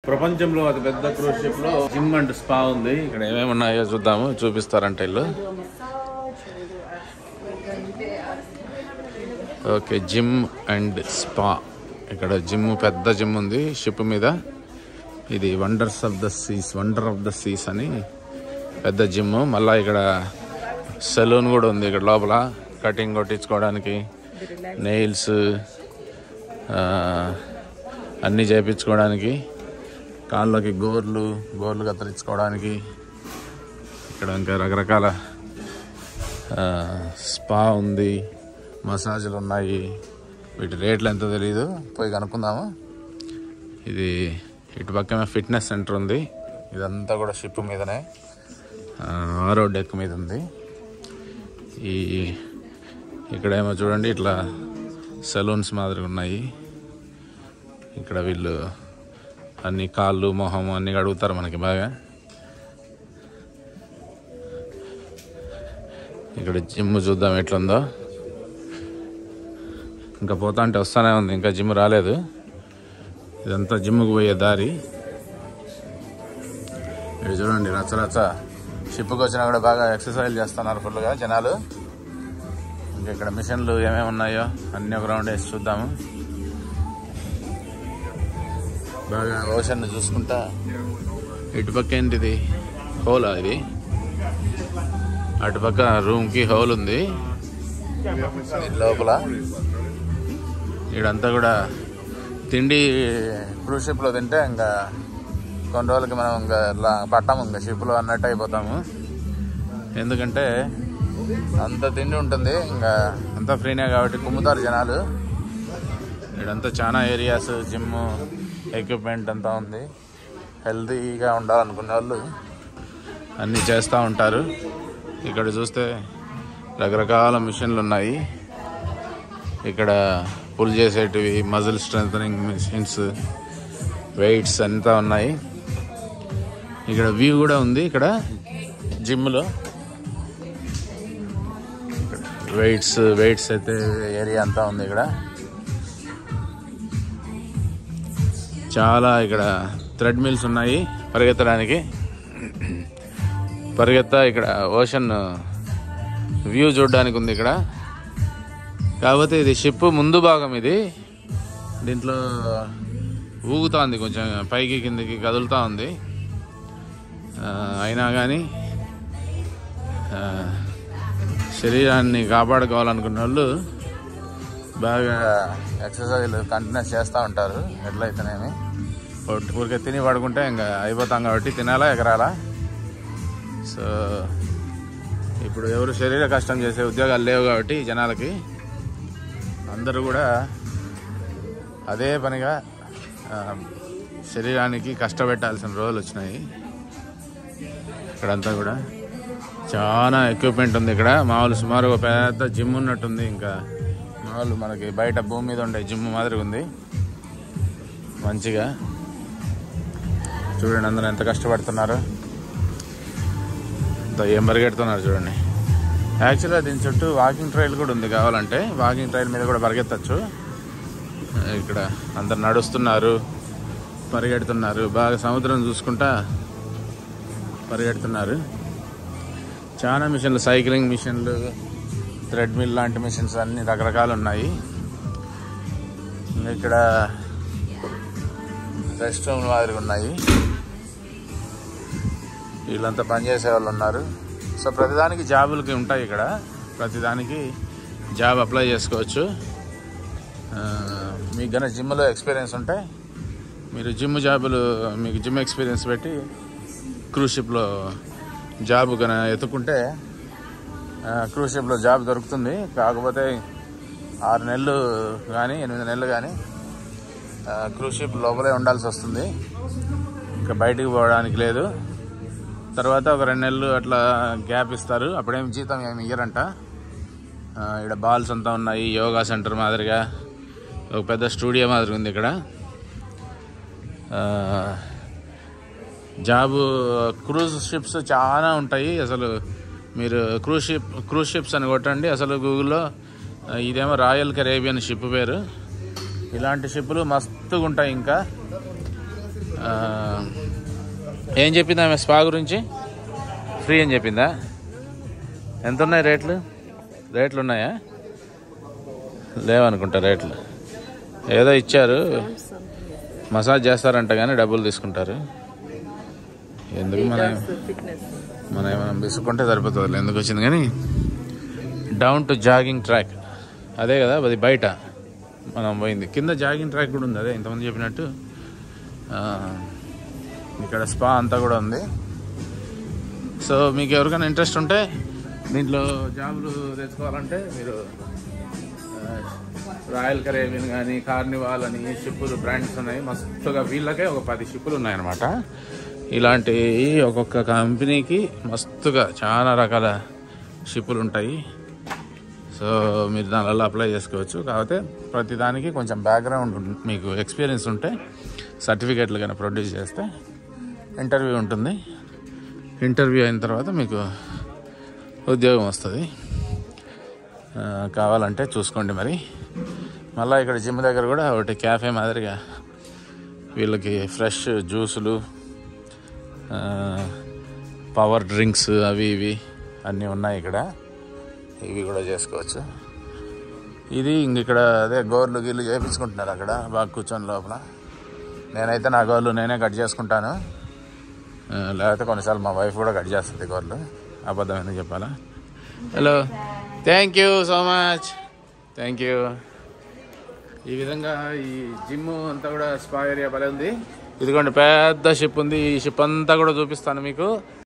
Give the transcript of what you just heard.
ప్రపంచంలో అతి పెద్ద క్రూజ్ షిప్ లో జిమ్ అండ్ స్పా ఉంది ఇక్కడ ఏమేమి ఉన్నాయో చూద్దాము చూపిస్తారంట ఇల్లు ఓకే జిమ్ అండ్ స్పా ఇక్కడ జిమ్ పెద్ద జిమ్ ఉంది షిప్ మీద ఇది wonders of the seas wonder of the seas అని పెద్ద జిమ్ మళ్ళా ఇక్కడ సెలూన్ కూడా ఉంది ఇక్కడ లోపల కటింగ్ కొట్టించుకోవడానికి నెయిల్స్ అన్నీ చేయించుకోవడానికి కాళ్ళకి గోర్లు గోర్లు కత్తిరించుకోవడానికి ఇక్కడ ఇంకా రకరకాల ఆ, స్పా ఉంది మసాజులు ఉన్నాయి వీటి రేట్లు ఎంతో తెలియదు పోయి కనుక్కుందాము ఇది ఇటు పక్కన ఫిట్నెస్ సెంటర్ ఉంది ఇదంతా కూడా షిప్ మీదనే ఆ, ఆరో డెక్ మీద ఉంది ఈ ఇక్కడేమో చూడండి ఇట్లా సెలూన్స్ మాదిరిగా ఉన్నాయి ఇక్కడ వీళ్ళు అన్ని కాళ్ళు మొహం అన్ని కడుగుతారు మనకి బాగా ఇక్కడ జిమ్ చూద్దాం ఎట్లుందో ఇంకా పోతా అంటే వస్తానే ఉంది ఇంకా జిమ్ రాలేదు ఇదంతా జిమ్కి పోయే దారి ఇక్కడ చూడండి రచ్చ రచ్చ షిప్కి వచ్చినా కూడా బాగా ఎక్సర్సైజ్ చేస్తున్నారు ఫుల్గా జనాలు ఇంకా ఇక్కడ మిషన్లు ఏమేమి ఉన్నాయో అన్ని ఒక రౌండ్ వేసి చూద్దాము బాగా ఓషన్ చూసుకుంటా ఇటుపక్క ఏంటిది హోలా ఇది అటుపక్క రూమ్కి హోల్ ఉంది ఇది లోపల ఇడంతా కూడా తిండి క్రూజ్ షిప్లో తింటే ఇంకా కొన్ని రోజులకి మనం ఇంకా ఇలా పట్టాము ఇంకా షిప్లో అన్నట్టు అయిపోతాము ఎందుకంటే అంత తిండి ఉంటుంది ఇంకా అంతా ఫ్రీనే కాబట్టి కుమ్ముతారు జనాలు ఇడంతా చాలా ఏరియాస్ జిమ్ ఎక్విప్మెంట్ అంతా ఉంది హెల్తీగా ఉండాలనుకునే వాళ్ళు అన్నీ చేస్తూ ఉంటారు ఇక్కడ చూస్తే రకరకాల మిషన్లు ఉన్నాయి ఇక్కడ పుల్ చేసేటివి మజిల్ స్ట్రెంగ్ మిషన్స్ వెయిట్స్ అంతా ఉన్నాయి ఇక్కడ వ్యూ కూడా ఉంది ఇక్కడ జిమ్లో వెయిట్స్ వెయిట్స్ అయితే ఏరియా అంతా ఉంది ఇక్కడ చాలా ఇక్కడ థ్రెడ్ మిల్స్ ఉన్నాయి పరిగెత్తడానికి పరిగెత్త ఇక్కడ ఓషన్ వ్యూ చూడడానికి ఉంది ఇక్కడ కాకపోతే ఇది షిప్ ముందు భాగం ఇది దీంట్లో ఊగుతా కొంచెం పైకి కిందికి కదులుతూ ఉంది ఆ, అయినా కానీ ఆ, శరీరాన్ని కాపాడుకోవాలనుకున్న వాళ్ళు బాగా ఎక్సర్సైజ్ కంటిన్యూస్ చేస్తూ ఉంటారు ఎట్లయితేనేమి ఒట్టి ఊరికే తిని పడుకుంటే ఇంకా అయిపోతాం కాబట్టి తినాలా ఎగరాలా సో ఇప్పుడు ఎవరు శరీర కష్టం చేసే ఉద్యోగాలు లేవు కాబట్టి జనాలకి అందరూ కూడా అదే పనిగా ఆ, శరీరానికి కష్టపెట్టాల్సిన రోజులు వచ్చినాయి ఇక్కడంతా కూడా చాలా ఎక్విప్మెంట్ ఉంది ఇక్కడ మామూలు సుమారు ఒక పెద్ద జిమ్ ఉన్నట్టుంది ఇంకా మామూలు మనకి బయట భూమి మీద ఉండే జిమ్ మాదిరిగా ఉంది మంచిగా చూడండి అందరూ ఎంత కష్టపడుతున్నారు ఎంత ఏం పరిగెడుతున్నారు చూడండి యాక్చువల్గా దీని చుట్టూ వాకింగ్ ట్రైల్ కూడా ఉంది కావాలంటే వాకింగ్ ట్రైల్ మీద కూడా పరిగెత్తచ్చు ఇక్కడ అందరు నడుస్తున్నారు పరిగెడుతున్నారు బాగా సముద్రం చూసుకుంటా పరిగెడుతున్నారు చాలా మిషన్లు సైక్లింగ్ మిషన్లు థ్రెడ్ మిల్ లాంటి మిషన్స్ అన్ని రకరకాలు ఉన్నాయి ఇంకా ఇక్కడ రెస్ట్ రూమ్ మాదిరిగా ఉన్నాయి వీళ్ళంతా పనిచేసే వాళ్ళు ఉన్నారు సో ప్రతిదానికి జాబులకి ఉంటాయి ఇక్కడ ప్రతిదానికి జాబ్ అప్లై చేసుకోవచ్చు ఆ, మీకు గన జిమ్లో ఎక్స్పీరియన్స్ ఉంటే మీరు జిమ్ జాబులు మీకు జిమ్ ఎక్స్పీరియన్స్ పెట్టి క్రూజ్ షిప్లో జాబ్ కన ఎత్తుకుంటే ఆ, క్రూజ్ షిప్లో జాబ్ దొరుకుతుంది కాకపోతే ఆరు నెలలు కానీ ఎనిమిది నెలలు కానీ ఆ, క్రూజ్ షిప్ లోపలే ఉండాల్సి వస్తుంది ఇంకా బయటికి పోవడానికి లేదు తర్వాత ఒక రెండు నెలలు అట్లా గ్యాప్ ఇస్తారు అప్పుడేం జీతం ఏమి ఇయ్యరంట ఆ, ఇక్కడ బాల్స్ అంతా ఉన్నాయి యోగా సెంటర్ మాదిరిగా ఒక పెద్ద స్టూడియో మాదిరి ఉంది ఇక్కడ ఆ, జాబ్ క్రూజ్ షిప్స్ చాలా ఉంటాయి అసలు మీరు క్రూజ్ షిప్ క్రూజ్ షిప్స్ అని కొట్టండి అసలు గూగుల్లో ఆ, ఇదేమో రాయల్ కరేబియన్ షిప్ పేరు ఇలాంటి షిప్పులు మస్తుగా ఉంటాయి ఇంకా ఆ, ఏం చెప్పింది ఆమె స్పా గురించి ఫ్రీ అని చెప్పిందా ఎంత ఉన్నాయి రేట్లు రేట్లు ఉన్నాయా లేవనుకుంటా రేట్లు ఏదో ఇచ్చారు మసాజ్ చేస్తారంట కానీ డబ్బులు తీసుకుంటారు ఎందుకు మనం ఫిట్నెస్ మనం ఏమైనా బిసుకుంటే సరిపోతుంది ఎందుకు వచ్చింది కానీ డౌన్ టు జాగింగ్ ట్రాక్ అదే కదా అది బయట మనం పోయింది కింద జాగింగ్ ట్రాక్ కూడా ఉంది అదే ఇంతమంది చెప్పినట్టు ఆ, ఇక్కడ స్పా అంతా కూడా ఉంది సో మీకు ఎవరికైనా ఇంట్రెస్ట్ ఉంటే దీంట్లో జాబులు తెచ్చుకోవాలంటే మీరు ఆ, రాయల్ కరేబియన్ కానీ కార్నివాల్ అని షిప్పులు బ్రాండ్స్ ఉన్నాయి మస్తుగా వీళ్ళకే ఒక పది షిప్పులు ఉన్నాయన్నమాట ఇలాంటి ఒక్కొక్క కంపెనీకి మస్తుగా చాలా రకాల షిప్పులు ఉంటాయి సో మీరు దానివల్ల అప్లై చేసుకోవచ్చు కాకపోతే ప్రతి దానికి కొంచెం బ్యాక్గ్రౌండ్ ఉం- మీకు ఎక్స్పీరియన్స్ ఉంటే సర్టిఫికేట్లు కానీ ప్రొడ్యూస్ చేస్తే ఇంటర్వ్యూ ఉంటుంది ఇంటర్వ్యూ అయిన తర్వాత మీకు ఉద్యోగం వస్తుంది ఆ, కావాలంటే చూసుకోండి మరి మళ్ళీ ఇక్కడ జిమ్ దగ్గర కూడా ఒకటి క్యాఫే మాదిరిగా వీళ్ళకి ఫ్రెష్ జ్యూసులు ఆ, పవర్ డ్రింక్స్ అవి ఇవి అన్నీ ఉన్నాయి ఇక్కడ ఇవి కూడా చేసుకోవచ్చు ఇది ఇంక ఇక్కడ అదే గోర్లు గీర్లు చేయించుకుంటున్నారు అక్కడ బాగా కూర్చొని లోపల నేనైతే నా గోర్లు నేనే కట్ చేసుకుంటాను ఆ, లేకపోతే కొన్నిసార్లు మా వైఫ్ కూడా కట్ చేస్తుంది గోర్లు అబద్ధం ఎందుకు చెప్పాలా hello thank you so much thank you ఈ విధంగా ఈ జిమ్ అంతా కూడా స్పా ఏరియా భలే ఉంది ఇదిగోండి పెద్ద షిప్ ఉంది ఈ షిప్ అంతా కూడా చూపిస్తాను మీకు